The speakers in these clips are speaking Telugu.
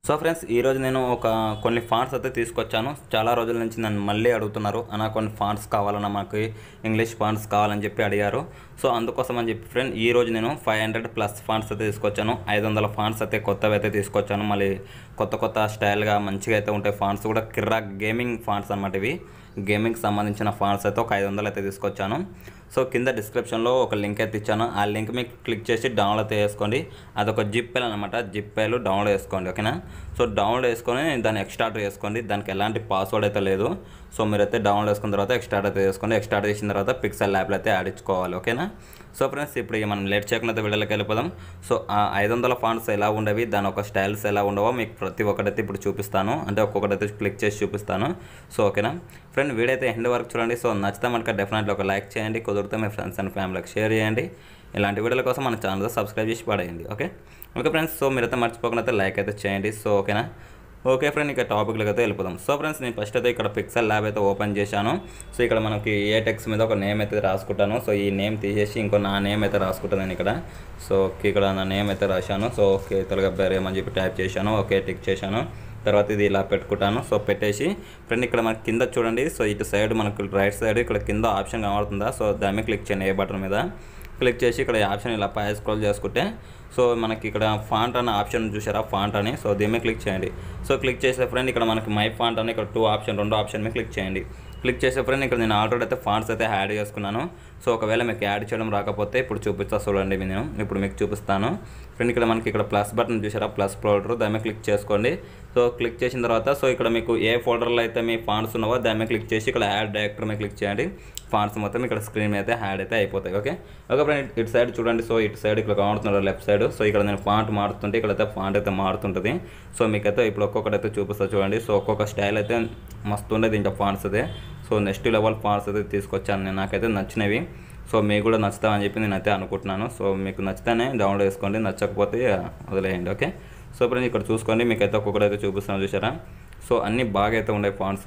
సో ఫ్రెండ్స్ ఈరోజు నేను ఒక కొన్ని ఫాంట్స్ అయితే తీసుకొచ్చాను చాలా రోజుల నుంచి నన్ను మళ్ళీ అడుగుతున్నారు అన్న కొన్ని ఫాంట్స్ కావాలన్నా మాకు ఇంగ్లీష్ ఫాంట్స్ కావాలని చెప్పి అడిగారు సో అందుకోసం అని చెప్పి ఫ్రెండ్ ఈ రోజు నేను ఫైవ్ హండ్రెడ్ ప్లస్ ఫాంట్స్ అయితే తీసుకొచ్చాను ఐదు వందల ఫాంట్స్ అయితే కొత్తవి అయితే తీసుకొచ్చాను మళ్ళీ కొత్త కొత్త స్టైల్గా మంచిగా అయితే ఉంటాయి ఫాంట్స్ కూడా కిర్రా గేమింగ్ ఫాంట్స్ అనమాట ఇవి గేమింగ్కి సంబంధించిన ఫాంట్స్ అయితే ఒక ఐదు వందలు అయితే తీసుకొచ్చాను సో కింద డిస్క్రిప్షన్లో ఒక లింక్ అయితే ఇచ్చాను ఆ లింక్ మీకు క్లిక్ చేసి డౌన్లోడ్ అయితే చేసుకోండి అదొక జిప్ ఫైల్ అనమాట జిప్ ఫైల్ డౌన్లోడ్ చేసుకోండి ఓకేనా సో డౌన్లోడ్ చేసుకొని దాన్ని ఎక్స్టార్ట్ చేసుకోండి దానికి ఎలాంటి పాస్వర్డ్ అయితే లేదు సో మీరైతే డౌన్లోడ్ చేసుకున్న తర్వాత ఎక్స్టార్ట్ అయితే చేసుకోండి ఎక్స్టార్ట్ చేసిన తర్వాత పిక్సెల్ ల్యాబ్లో అయితే ఆడించుకోవాలి ఓకేనా సో ఫ్రెండ్స్ ఇప్పుడు ఇక మనం లేట్ చేయకుండా అయితే వీడియోలోకి వెళ్ళిపోదాం సో ఆ ఐదు వందల ఫాంట్స్ ఎలా ఉండవి దాని ఒక స్టైల్స్ ఎలా ఉండవో మీకు ప్రతి ఒక్కటైతే ఇప్పుడు చూపిస్తాను అంటే ఒక్కొక్కటైతే క్లిక్ చేసి చూపిస్తాను సో ఓకేనా ఫ్రెండ్ వీడియో అయితే ఎండ్ వరకు చూడండి సో నచ్చితే మనకు డెఫినెట్లీ ఒక లైక్ చేయండి కుదిరితే మీ ఫ్రెండ్స్ అండ్ ఫ్యామిలీకి షేర్ చేయండి ఇలాంటి వీడియోల కోసం మన ఛానల్ సబ్స్క్రైబ్ చేసి పడేయండి ఓకే ఓకే ఫ్రెండ్స్ సో మీరైతే మర్చిపోకుండా అయితే లైక్ అయితే చేయండి సో ఓకేనా ఓకే ఫ్రెండ్ ఇక టాపిక్లోకి అయితే వెళ్ళిపోదాం సో ఫ్రెండ్స్ నేను ఫస్ట్ అయితే ఇక్కడ పిక్సెల్ ల్యాబ్ అయితే ఓపెన్ చేశాను సో ఇక్కడ మనకి ఏ టెక్స్ మీద ఒక నేమ్ అయితే రాసుకుంటాను సో ఈ నేమ్ తీసేసి ఇంకో నా నేమ్ అయితే రాసుకుంటాను నేను ఇక్కడ సో ఓకే ఇక్కడ నా నేమ్ అయితే రాశాను సో ఓకే తెలుగు బేరేమని చెప్పి టైప్ చేశాను ఓకే టిక్ చేశాను తర్వాత ఇది ఇలా పెట్టుకుంటాను సో పెట్టేసి ఫ్రెండ్ ఇక్కడ మనకి కింద చూడండి సో ఇటు సైడ్ మనకు రైట్ సైడ్ ఇక్కడ కింద ఆప్షన్ కనబడుతుందా సో దాని మీద క్లిక్ చేయండి ఏ బటన్ మీద క్లిక్ చేసి ఇక్కడ ఈ ఆప్షన్ ఇలా పై స్క్రోల్ చేసుకుంటే సో మనకి ఇక్కడ ఫాంట్ అనే ఆప్షన్ చూసారా ఫాంట్ అని సో దీని మీద క్లిక్ చేయండి సో క్లిక్ చేసే ఫ్రెండ్ ఇక్కడ మనకి మై ఫాంట్ అని ఇక్కడ టూ ఆప్షన్ రెండు ఆప్షన్ మీద క్లిక్ చేయండి క్లిక్ చేసే ఫ్రెండ్ ఇక్కడ నేను ఆల్రెడీ అయితే ఫాంట్స్ అయితే యాడ్ చేసుకున్నాను సో ఒకవేళ మీకు యాడ్ చేయడం రాకపోతే ఇప్పుడు చూపిస్తా చూడండి నేను ఇప్పుడు మీకు చూపిస్తాను ఫ్రెండ్ ఇక్కడ మనకి ఇక్కడ ప్లస్ బటన్ చూసారా ప్లస్ ఫోల్డర్ దాని మీద క్లిక్ చేసుకోండి సో క్లిక్ చేసిన తర్వాత సో ఇక్కడ మీకు ఏ ఫోల్డర్లో అయితే మీ ఫాంట్స్ ఉన్నావో దాని మీద క్లిక్ చేసి ఇక్కడ యాడ్ డైరెక్టర్ మీద క్లిక్ చేయండి ఫాంట్స్ మొత్తం ఇక్కడ స్క్రీన్ మీద అయితే యాడ్ అయితే అయిపోతాయి ఓకే ఓకే ఫ్రెండ్ ఇటు సైడ్ చూడండి సో ఇటు సైడ్ ఇక్కడ కనబడుతున్నారు లెఫ్ట్ సైడ్ సో ఇక్కడ నేను ఫాంట్ మారుతుంటే ఇక్కడైతే ఫాంట్ అయితే మారుతుంటుంది సో మీకైతే ఇప్పుడు ఒక్కొక్కటి అయితే చూపిస్తా చూడండి సో ఒక్కొక్క స్టైల్ అయితే మస్తు ఉండేది ఇంకా ఫాంట్స్ అయితే సో నెక్స్ట్ లెవెల్ ఫాంట్స్ అయితే తీసుకొచ్చాను నేను నాకైతే నచ్చినవి సో మీకు కూడా నచ్చుతామని చెప్పి నేనైతే అనుకుంటున్నాను సో మీకు నచ్చితేనే డౌన్లోడ్ చేసుకోండి నచ్చకపోతే వదిలేయండి ఓకే సో ఇప్పుడు ఇక్కడ చూసుకోండి మీకైతే ఒక్కొక్కటి అయితే చూపిస్తాను చూసారా సో అన్నీ బాగా అయితే ఉండే ఫాంట్స్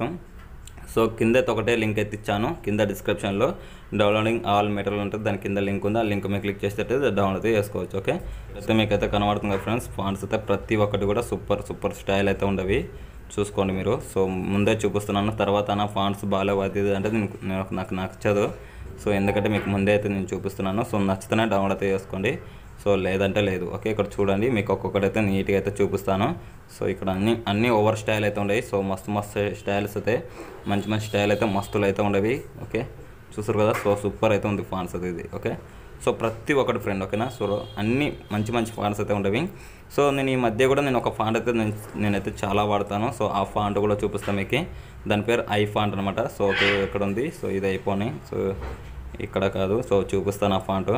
సో కింద అయితే ఒకటే లింక్ అయితే ఇచ్చాను కింద డిస్క్రిప్షన్లో డౌన్లోడింగ్ ఆల్ మెటీరియల్ ఉంటుంది దాని కింద లింక్ ఉంది ఆ లింక్ మీద క్లిక్ చేస్తే డౌన్లోడ్ అయితే చేసుకోవచ్చు ఓకే అయితే మీకు అయితే కనబడుతుంది కదా ఫ్రెండ్స్ ఫాంట్స్ అయితే ప్రతి ఒక్కటి కూడా సూపర్ సూపర్ స్టైల్ అయితే ఉండవి చూసుకోండి మీరు సో ముందే చూపిస్తున్నాను తర్వాత నా ఫాంట్స్ బాగాలేవు అది ఇది అంటే నేను నేను- నాకు నచ్చదు సో ఎందుకంటే మీకు ముందే అయితే నేను చూపిస్తున్నాను సో నచ్చితేనే డౌన్లోడ్ అయితే చేసుకోండి సో లేదంటే లేదు ఓకే ఇక్కడ చూడండి మీకు ఒక్కొక్కటి అయితే నీట్గా అయితే చూపిస్తాను సో ఇక్కడ అన్ని అన్ని ఓవర్ స్టైల్ అయితే ఉండేవి సో మస్తు మస్తు స్టైల్స్ అయితే మంచి మంచి స్టైల్ అయితే మస్తులు అయితే ఉండేవి ఓకే చూసారు కదా సో సూపర్ అయితే ఉంది ఫాన్స్ అయితే ఇది ఓకే సో ప్రతి ఒక్కటి ఫ్రెండ్ ఓకేనా సో అన్ని మంచి మంచి ఫాంట్స్ అయితే ఉండేవి సో నేను ఈ మధ్య కూడా నేను ఒక ఫాంట్ అయితే నేను నేనైతే చాలా వాడతాను సో ఆ ఫాంట్ కూడా చూపిస్తాను మీకు దాని పేరు ఐ ఫాంట్ అనమాట సో ఓకే ఇక్కడ ఉంది సో ఇది అయిపోయి సో ఇక్కడ కాదు సో చూపిస్తాను ఆ ఫాంట్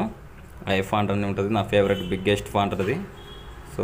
ఐ ఫాంట్ అని ఉంటుంది నా ఫేవరెట్ బిగ్గెస్ట్ ఫాంట్ అది సో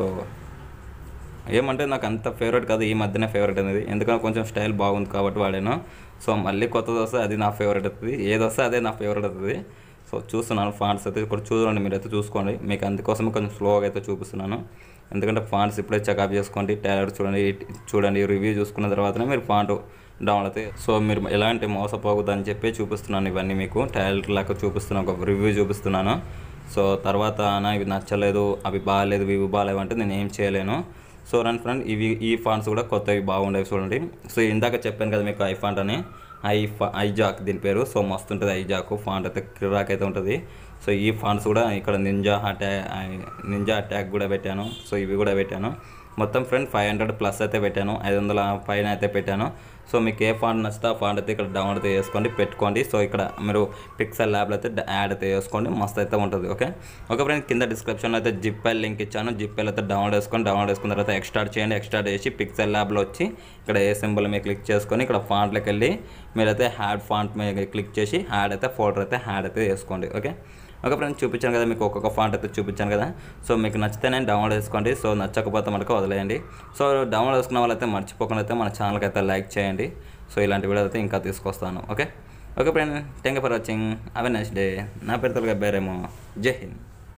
ఏమంటే నాకు అంత ఫేవరెట్ కాదు ఈ మధ్యనే ఫేవరెట్ అనేది ఎందుకంటే కొంచెం స్టైల్ బాగుంది కాబట్టి వాడాను సో మళ్ళీ కొత్తది వస్తే అది నా ఫేవరెట్ అవుతుంది ఏది వస్తే అదే నా ఫేవరెట్ అవుతుంది సో చూస్తున్నాను ఫాంట్స్ అయితే ఇక్కడ చూడండి మీరైతే చూసుకోండి మీకు అందుకోసమే కొంచెం స్లోగా అయితే చూపిస్తున్నాను ఎందుకంటే ఫాంట్స్ ఇప్పుడే చెకప్ చేసుకోండి టైలర్ చూడండి చూడండి రివ్యూ చూసుకున్న తర్వాతనే మీరు ఫాంట్ డౌన్లోడ్ అయితే సో మీరు ఎలాంటి మోసపోకూడదని చెప్పి చూపిస్తున్నాను ఇవన్నీ మీకు టైలర్ లాగా చూపిస్తున్నాను ఒక రివ్యూ చూపిస్తున్నాను సో తర్వాత నా ఇవి నచ్చలేదు అవి బాగాలేదు ఇవి బాగాలేవు అంటే నేను ఏం చేయలేను సో రన్ ఫ్రెండ్ ఇవి ఈ ఫాంట్స్ కూడా కొత్తవి బాగుండేవి చూడండి సో ఇందాక చెప్పాను కదా మీకు ఐ ఫాంట్ అని ఐ ఫా ఐజాక్ దీని పేరు సో మస్తు ఉంటుంది ఐజాక్ ఫాంట్ అయితే కిరాక్ అయితే ఉంటుంది సో ఈ ఫాంట్స్ కూడా ఇక్కడ నింజా అటాక్ నింజా అటాక్ కూడా పెట్టాను సో ఇవి కూడా పెట్టాను మొత్తం ఫ్రెండ్ ఫైవ్ హండ్రెడ్ ప్లస్ అయితే పెట్టాను ఐదు వందల పైన అయితే పెట్టాను సో మీకు ఏ ఫాంట్ నచ్చితే ఆ ఫాంట్ అయితే ఇక్కడ డౌన్లోడ్ అయితే చేసుకోండి పెట్టుకోండి సో ఇక్కడ మీరు పిక్సెల్ ల్యాబ్లో అయితే యాడ్ అయితే చేసుకోండి మస్తు అయితే ఉంటుంది ఓకే ఓకే ఫ్రెండ్ కింద డిస్క్రిప్షన్లో అయితే జిప్ఎల్ లింక్ ఇచ్చాను జిప్ఎల్ అయితే డౌన్లోడ్ చేసుకొని డౌన్లోడ్ చేసుకున్న తర్వాత ఎక్స్టార్ట్ చేయండి ఎక్స్టార్ట్ చేసి పిక్సెల్ ల్యాబ్లో వచ్చి ఇక్కడ ఏ సింబల్ మీద క్లిక్ చేసుకొని ఇక్కడ ఫాంట్లోకి వెళ్ళి మీరైతే హ్యాడ్ ఫాంట్ మీద క్లిక్ చేసి హ్యాడ్ అయితే ఫోల్డర్ అయితే హ్యాడ్ అయితే చేసుకోండి ఓకే ఓకే ఫ్రెండ్స్ చూపించాను కదా మీకు ఒక్కొక్క ఫాంట్ అయితే చూపించాను కదా సో మీకు నచ్చితేనే డౌన్లోడ్ చేసుకోండి సో నచ్చకపోతే మనకు వదిలేయండి సో డౌన్లోడ్ చేసుకున్న వాళ్ళైతే మర్చిపోకుండా అయితే మన ఛానల్కి అయితే లైక్ చేయండి సో ఇలాంటి వీడియో అయితే ఇంకా తీసుకొస్తాను okay okay friend thank you for watching have a next day నా పేరు తెలుగు బేరేమో జై హింద్